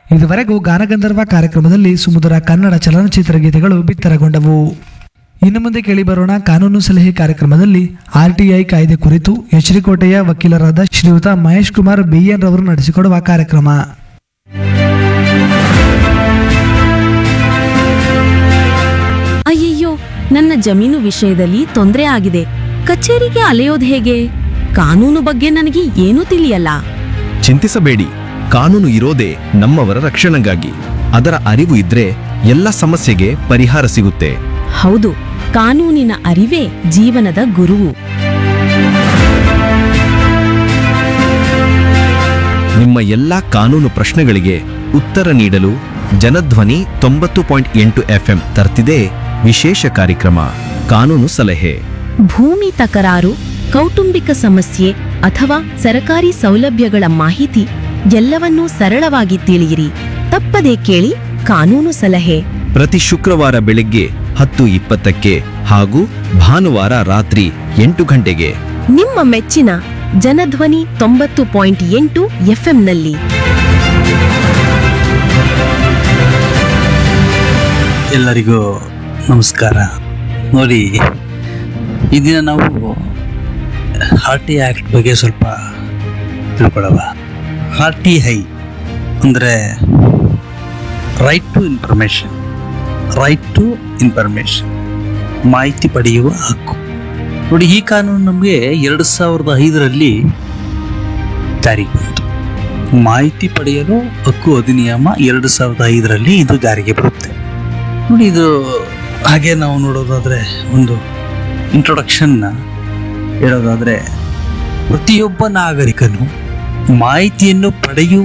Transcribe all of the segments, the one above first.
ಇದುವರೆಗೂ ಗಾನಗಂಧರ್ವ ಕಾರ್ಯಕ್ರಮದಲ್ಲಿ ಸುಮಧುರ ಕನ್ನಡ ಚಲನಚಿತ್ರ ಗೀತೆಗಳು ಬಿತ್ತರಗೊಂಡವು ಇನ್ನು ಮುಂದೆ ಕೇಳಿ ಬರೋಣ ಕಾನೂನು ಸಲಹೆ ಕಾರ್ಯಕ್ರಮದಲ್ಲಿ ಆರ್ಟಿಐ ಕಾಯ್ದೆ ಕುರಿತು ಎಚ್ಚರಿಕೋಟೆಯ ವಕೀಲರಾದ ಶ್ರೀಯುತ ಮಹೇಶ್ ಕುಮಾರ್ ಬಿಎನ್ ರವರು ನಡೆಸಿಕೊಡುವ ಕಾರ್ಯಕ್ರಮ ಅಯ್ಯಯ್ಯೋ ನನ್ನ ಜಮೀನು ವಿಷಯದಲ್ಲಿ ತೊಂದರೆ ಆಗಿದೆ ಕಚೇರಿಗೆ ಅಲೆಯೋದು ಹೇಗೆ ಕಾನೂನು ಬಗ್ಗೆ ನನಗೆ ಏನೂ ತಿಳಿಯಲ್ಲ ಚಿಂತಿಸಬೇಡಿ ಕಾನೂನು ಇರೋದೇ ನಮ್ಮವರ ರಕ್ಷಣೆಗಾಗಿ ಅದರ ಅರಿವು ಇದ್ರೆ ಎಲ್ಲ ಸಮಸ್ಯೆಗೆ ಪರಿಹಾರ ಸಿಗುತ್ತೆ ಹೌದು ಕಾನೂನಿನ ಅರಿವೇ ಜೀವನದ ಗುರುವು ನಿಮ್ಮ ಎಲ್ಲಾ ಕಾನೂನು ಪ್ರಶ್ನೆಗಳಿಗೆ ಉತ್ತರ ನೀಡಲು ಜನಧ್ವನಿ ತೊಂಬತ್ತು ಪಾಯಿಂಟ್ ಎಂಟು ಎಫ್ಎಂ ತರ್ತಿದೆ ವಿಶೇಷ ಕಾರ್ಯಕ್ರಮ ಕಾನೂನು ಸಲಹೆ ಭೂಮಿ ತಕರಾರು ಕೌಟುಂಬಿಕ ಸಮಸ್ಯೆ ಅಥವಾ ಸರಕಾರಿ ಸೌಲಭ್ಯಗಳ ಮಾಹಿತಿ ಎಲ್ಲವನ್ನೂ ಸರಳವಾಗಿ ತಿಳಿಯಿರಿ ತಪ್ಪದೇ ಕೇಳಿ ಕಾನೂನು ಸಲಹೆ ಪ್ರತಿ ಶುಕ್ರವಾರ ಬೆಳಗ್ಗೆ ಹತ್ತು ಇಪ್ಪತ್ತಕ್ಕೆ ಹಾಗೂ ಭಾನುವಾರ ರಾತ್ರಿ ಎಂಟು ಗಂಟೆಗೆ ನಿಮ್ಮ ಮೆಚ್ಚಿನ ಜನಧ್ವನಿ ತೊಂಬತ್ತು ಪಾಯಿಂಟ್ ಎಂಟು ಎಫ್ಎಂನಲ್ಲಿ ಎಲ್ಲರಿಗೂ ನಮಸ್ಕಾರ ನೋಡಿ ಈ ದಿನ ನಾವು ಆರ್ ಟಿ ಆ್ಯಕ್ಟ್ ಬಗ್ಗೆ ಸ್ವಲ್ಪ ತಿಳ್ಕೊಳ್ಳವ ಆರ್ ಟಿ ಐ ಅಂದರೆ right to information right to information ಮಾಹಿತಿ ಪಡೆಯುವ ಹಕ್ಕು ನೋಡಿ ಈ ಕಾನೂನು ನಮಗೆ ಎರಡು ಸಾವಿರದ ಐದರಲ್ಲಿ ಜಾರಿಗೆ ಬಂತು ಮಾಹಿತಿ ಪಡೆಯಲು ಹಕ್ಕು ಅಧಿನಿಯಮ ಎರಡು ಸಾವಿರದ ಐದರಲ್ಲಿ ಇದು ಜಾರಿಗೆ ಬರುತ್ತೆ ನೋಡಿ ಇದು ಹಾಗೆ ನಾವು ನೋಡೋದಾದ್ರೆ ಒಂದು ಇಂಟ್ರೊಡಕ್ಷನ್ನ ಹೇಳೋದಾದ್ರೆ ಪ್ರತಿಯೊಬ್ಬ ನಾಗರಿಕನು ಮಾಹಿತಿಯನ್ನು ಪಡೆಯುವ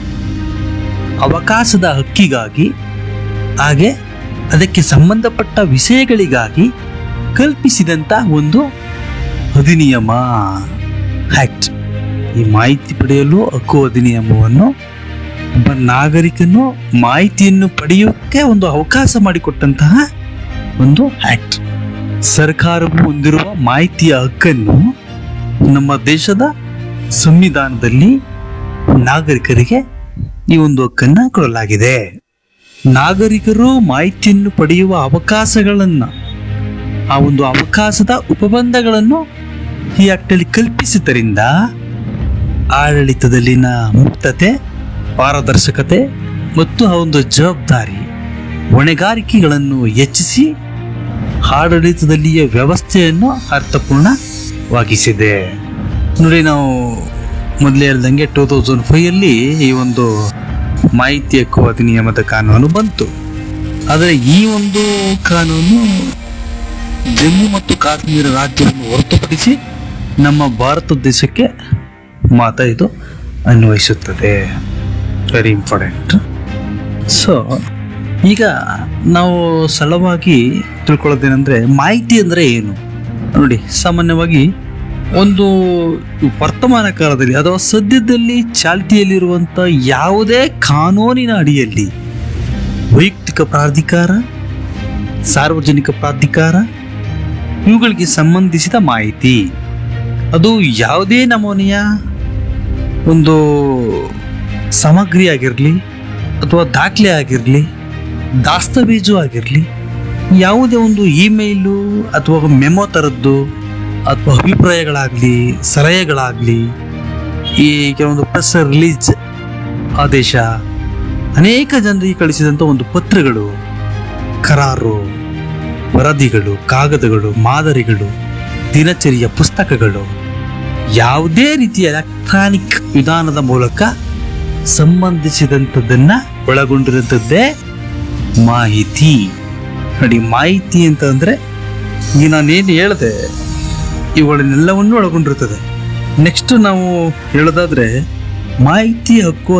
ಅವಕಾಶದ ಹಕ್ಕಿಗಾಗಿ ಹಾಗೆ ಅದಕ್ಕೆ ಸಂಬಂಧಪಟ್ಟ ವಿಷಯಗಳಿಗಾಗಿ ಕಲ್ಪಿಸಿದಂಥ ಒಂದು ಅಧಿನಿಯಮ ಆಕ್ಟ್ ಈ ಮಾಹಿತಿ ಪಡೆಯಲು ಹಕ್ಕು ಅಧಿನಿಯಮವನ್ನು ಒಬ್ಬ ನಾಗರಿಕನು ಮಾಹಿತಿಯನ್ನು ಪಡೆಯೋಕ್ಕೆ ಒಂದು ಅವಕಾಶ ಮಾಡಿಕೊಟ್ಟಂತಹ ಒಂದು ಆಕ್ಟ್ ಸರ್ಕಾರವು ಹೊಂದಿರುವ ಮಾಹಿತಿಯ ಹಕ್ಕನ್ನು ನಮ್ಮ ದೇಶದ ಸಂವಿಧಾನದಲ್ಲಿ ನಾಗರಿಕರಿಗೆ ಈ ಒಂದು ಹಕ್ಕನ್ನ ಕೊಡಲಾಗಿದೆ ನಾಗರಿಕರು ಮಾಹಿತಿಯನ್ನು ಪಡೆಯುವ ಅವಕಾಶಗಳನ್ನ ಆ ಒಂದು ಅವಕಾಶದ ಉಪಬಂಧಗಳನ್ನು ಈ ಆಕ್ಟಲ್ಲಿ ಕಲ್ಪಿಸಿದ್ದರಿಂದ ಆಡಳಿತದಲ್ಲಿನ ಮುಕ್ತತೆ ಪಾರದರ್ಶಕತೆ ಮತ್ತು ಆ ಒಂದು ಜವಾಬ್ದಾರಿ ಹೊಣೆಗಾರಿಕೆಗಳನ್ನು ಹೆಚ್ಚಿಸಿ ಆಡಳಿತದಲ್ಲಿಯ ವ್ಯವಸ್ಥೆಯನ್ನು ಅರ್ಥಪೂರ್ಣವಾಗಿಸಿದೆ ನೋಡಿ ನಾವು ಮೊದಲೇ ಹೇಳ್ದಂಗೆ ಟೂ ತೌಸಂಡ್ ಫೈವಲ್ಲಿ ಈ ಒಂದು ಮಾಹಿತಿ ಹಕ್ಕು ಅಧಿನಿಯಮದ ಕಾನೂನು ಬಂತು ಆದರೆ ಈ ಒಂದು ಕಾನೂನು ಜಮ್ಮು ಮತ್ತು ಕಾಶ್ಮೀರ ರಾಜ್ಯವನ್ನು ಹೊರತುಪಡಿಸಿ ನಮ್ಮ ಭಾರತ ದೇಶಕ್ಕೆ ಮಾತ್ರ ಇದು ಅನ್ವಯಿಸುತ್ತದೆ ವೆರಿ ಇಂಪಾರ್ಟೆಂಟ್ ಸೊ ಈಗ ನಾವು ಸರಳವಾಗಿ ತಿಳ್ಕೊಳ್ಳೋದೇನೆಂದ್ರೆ ಮಾಹಿತಿ ಅಂದರೆ ಏನು ನೋಡಿ ಸಾಮಾನ್ಯವಾಗಿ ಒಂದು ವರ್ತಮಾನ ಕಾಲದಲ್ಲಿ ಅಥವಾ ಸದ್ಯದಲ್ಲಿ ಚಾಲ್ತಿಯಲ್ಲಿರುವಂಥ ಯಾವುದೇ ಕಾನೂನಿನ ಅಡಿಯಲ್ಲಿ ವೈಯಕ್ತಿಕ ಪ್ರಾಧಿಕಾರ ಸಾರ್ವಜನಿಕ ಪ್ರಾಧಿಕಾರ ಇವುಗಳಿಗೆ ಸಂಬಂಧಿಸಿದ ಮಾಹಿತಿ ಅದು ಯಾವುದೇ ನಮೂನೆಯ ಒಂದು ಸಾಮಗ್ರಿ ಆಗಿರಲಿ ಅಥವಾ ದಾಖಲೆ ಆಗಿರಲಿ ದಾಸ್ತಾವೇಜು ಆಗಿರಲಿ ಯಾವುದೇ ಒಂದು ಇಮೇಲು ಅಥವಾ ಮೆಮೊ ಥರದ್ದು ಅಥವಾ ಅಭಿಪ್ರಾಯಗಳಾಗಲಿ ಸಲಹೆಗಳಾಗಲಿ ಈ ಕೆಲವೊಂದು ಪ್ರೆಸ್ ರಿಲೀಸ್ ಆದೇಶ ಅನೇಕ ಜನರಿಗೆ ಕಳಿಸಿದಂಥ ಒಂದು ಪತ್ರಗಳು ಕರಾರು ವರದಿಗಳು ಕಾಗದಗಳು ಮಾದರಿಗಳು ದಿನಚರಿಯ ಪುಸ್ತಕಗಳು ಯಾವುದೇ ರೀತಿಯ ಎಲೆಕ್ಟ್ರಾನಿಕ್ ವಿಧಾನದ ಮೂಲಕ ಸಂಬಂಧಿಸಿದಂಥದ್ದನ್ನ ಒಳಗೊಂಡಿರುವಂಥದ್ದೇ ಮಾಹಿತಿ ನೋಡಿ ಮಾಹಿತಿ ಅಂತ ಅಂದ್ರೆ ಈಗ ನಾನೇನು ಹೇಳಿದೆ ಇವುಗಳನ್ನೆಲ್ಲವನ್ನೂ ಒಳಗೊಂಡಿರುತ್ತದೆ ನೆಕ್ಸ್ಟ್ ನಾವು ಹೇಳೋದಾದ್ರೆ ಮಾಹಿತಿ ಹಕ್ಕು